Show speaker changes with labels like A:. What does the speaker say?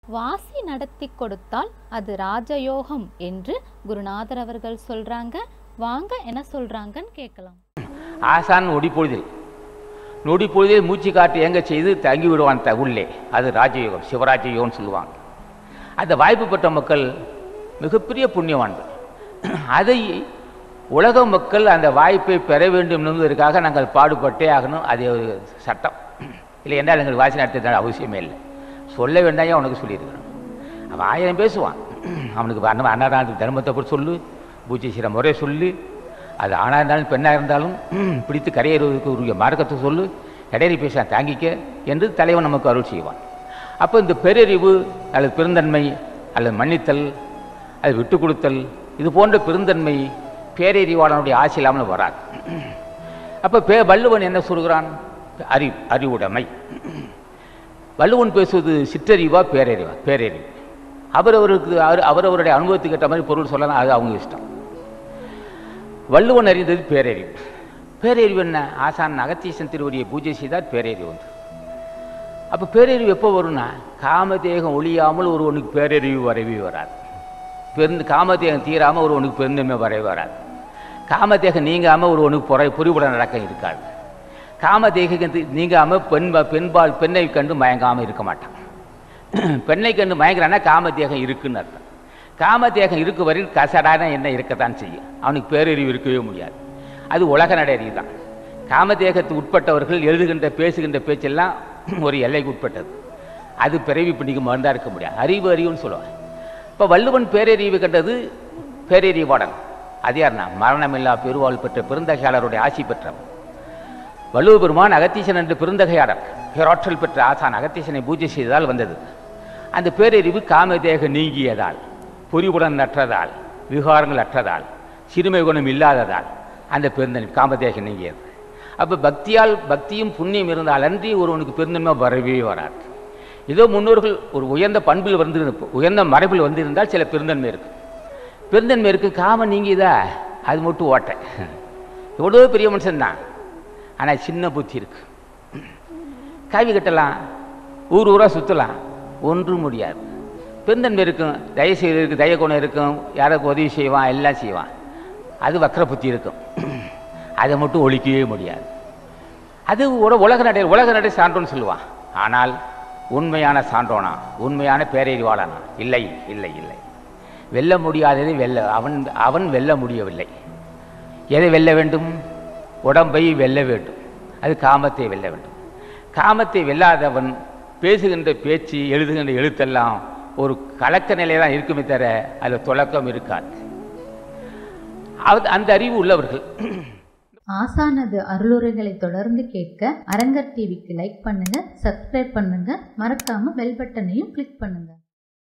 A: வாசி நடத்தி கொடுத்தால் அது ராஜயோகம் என்று குருநாதர் அவர்கள் சொல்றாங்க வாங்க என்ன சொல்றாங்கன்னு கேட்கலாம்
B: ஆசான் நொடி பொழுதில் நொடி பொழுதில் மூச்சு காட்டு எங்க செய்து தங்கி விடுவான் த உள்ளே அது ராஜயோகம் சிவராஜயோகம்னு சொல்லுவாங்க அந்த வாய்ப்பு பெற்ற மக்கள் மிகப்பெரிய புண்ணியவான்கள் அதை உலக மக்கள் அந்த வாய்ப்பை பெற வேண்டும் என்பதற்காக நாங்கள் பாடுபட்டே ஆகணும் அது ஒரு சட்டம் இல்லை என்றால் எங்களுக்கு வாசி நடத்த அவசியமே இல்லை சொல்ல வேண்டாம் அவனுக்கு சொல்லியிருக்கிறோம் அவன் ஆயிரம் பேசுவான் அவனுக்கு அன்ன அன்னதான தர்மத்தை பற்றி சொல்லு பூஜை செய்கிற முறை சொல்லு அது ஆணாக இருந்தாலும் பெண்ணாக இருந்தாலும் பிடித்து கரையேறுவதற்கு உரிய மார்க்கத்தை சொல்லு இடையறி பேச தாங்கிக்க என்று தலைவன் நமக்கு அருள் செய்வான் அப்போ இந்த பெரறிவு அல்லது பெருந்தன்மை அல்லது மன்னித்தல் அது விட்டு கொடுத்தல் இது போன்ற பெருந்தன்மை பேரறிவாளனுடைய ஆசை இல்லாமல் வராது அப்போ பே வள்ளுவன் என்ன சொல்கிறான் அறி அறிவுடைமை வள்ளுவன் பேசுவது சிற்றறிவா பேரறிவா பேரறிவு அவரவருக்கு அவர் அவரவருடைய அனுபவத்துக்கு ஏற்ற மாதிரி பொருள் சொல்லலாம் அது அவங்க இஷ்டம் வள்ளுவன் அறிந்தது பேரறிவு பேரறிவு என்ன ஆசான் அகத்தீசன் திருவடியை பூஜை செய்தால் பேரறிவு வந்து அப்போ பேரறிவு எப்போ வரும்னா காமதேகம் ஒழியாமல் ஒருவனுக்கு பேரறிவு வரவே வராது பெருந்து காமதேகம் தீராமல் ஒருவனுக்கு பெருந்தன்மை வரவே வராது காமதேகம் நீங்காமல் ஒருவனுக்கு புறை புரிவுடன் நடக்க இருக்காது காமதேகம் நீங்காமல் பெண் பெண்பால் பெண்ணை கண்டு மயங்காமல் இருக்க மாட்டான் பெண்ணை கண்டு மயங்குறான்னா காமதேகம் இருக்குன்னு அர்த்தம் காமதேகம் இருக்கு வரையில் கசடான என்ன இருக்கத்தான் செய்யும் அவனுக்கு பேரறிவு இருக்கவே முடியாது அது உலக நடையறிவு தான் காமதேகத்துக்கு உட்பட்டவர்கள் எழுதுகின்ற பேசுகின்ற பேச்செல்லாம் ஒரு எல்லைக்கு உட்பட்டது அது பிறவி பிடிக்கு மருந்தாக இருக்க முடியாது அறிவு அறிவுன்னு சொல்லுவாங்க இப்போ வள்ளுவன் பேரறிவு கண்டது பேரறிவாளன் அது யாருன்னா மரணமில்லா பெருவாள் பெற்ற பெருந்தகையாளருடைய ஆசி பெற்றவன் வள்ளுவ பெருமான் அகத்தீசன் என்று பெருந்தகையாளர் பேராற்றல் பெற்ற ஆசான் அகத்தீசனை பூஜை செய்ததால் வந்தது அந்த பேரறிவு காமதேக நீங்கியதால் பொறிவுடன் அற்றதால் விகாரங்கள் அற்றதால் சிறுமை குணம் இல்லாததால் அந்த பெருந்தன்மை காமதேக நீங்கியது அப்போ பக்தியால் பக்தியும் புண்ணியம் இருந்தால் அன்றி ஒருவனுக்கு பெருந்தன்மை வரவே வராது ஏதோ முன்னோர்கள் ஒரு உயர்ந்த பண்பில் வந்து உயர்ந்த மரபில் வந்திருந்தால் சில பெருந்தன்மை இருக்கு பெருந்தன்மை இருக்கு காமம் நீங்கியதா அது மட்டும் ஓட்டை எவ்வளோ பெரிய மனுஷன்தான் ஆனால் சின்ன புத்தி இருக்கு காவி கட்டலாம் ஊர் ஊராக சுற்றலாம் ஒன்றும் முடியாது பெருந்தன்மை இருக்கும் தய செய்து இருக்கு தய குணம் இருக்கும் யாருக்கு உதவி செய்வான் எல்லாம் செய்வான் அது வக்கர புத்தி இருக்கும் அதை மட்டும் ஒழிக்கவே முடியாது அது உல- உலக நடை உலக நடை சான்றோன்னு சொல்லுவான் ஆனால் உண்மையான சான்றோனா உண்மையான பேரறிவாளனா இல்லை இல்லை இல்லை வெல்ல முடியாததை வெல்ல அவன் அவன் வெல்ல முடியவில்லை எதை வெல்ல வேண்டும் உடம்பை வெல்ல வேண்டும் அது காமத்தை வெல்ல வேண்டும் காமத்தை வெல்லாதவன் பேசுகின்ற பேச்சு எழுதுகின்ற எழுத்தெல்லாம் ஒரு கலக்க நிலை தான் இருக்குமே தவிர அதில் தொடக்கம் இருக்காது அது- அந்த அறிவு உள்ளவர்கள்
C: ஆசானது அருளுரைகளை தொடர்ந்து கேட்க அரங்கர் டிவிக்கு லைக் பண்ணுங்க சப்ஸ்கிரைப் பண்ணுங்க மறக்காம பெல் பட்டனையும் கிளிக் பண்ணுங்க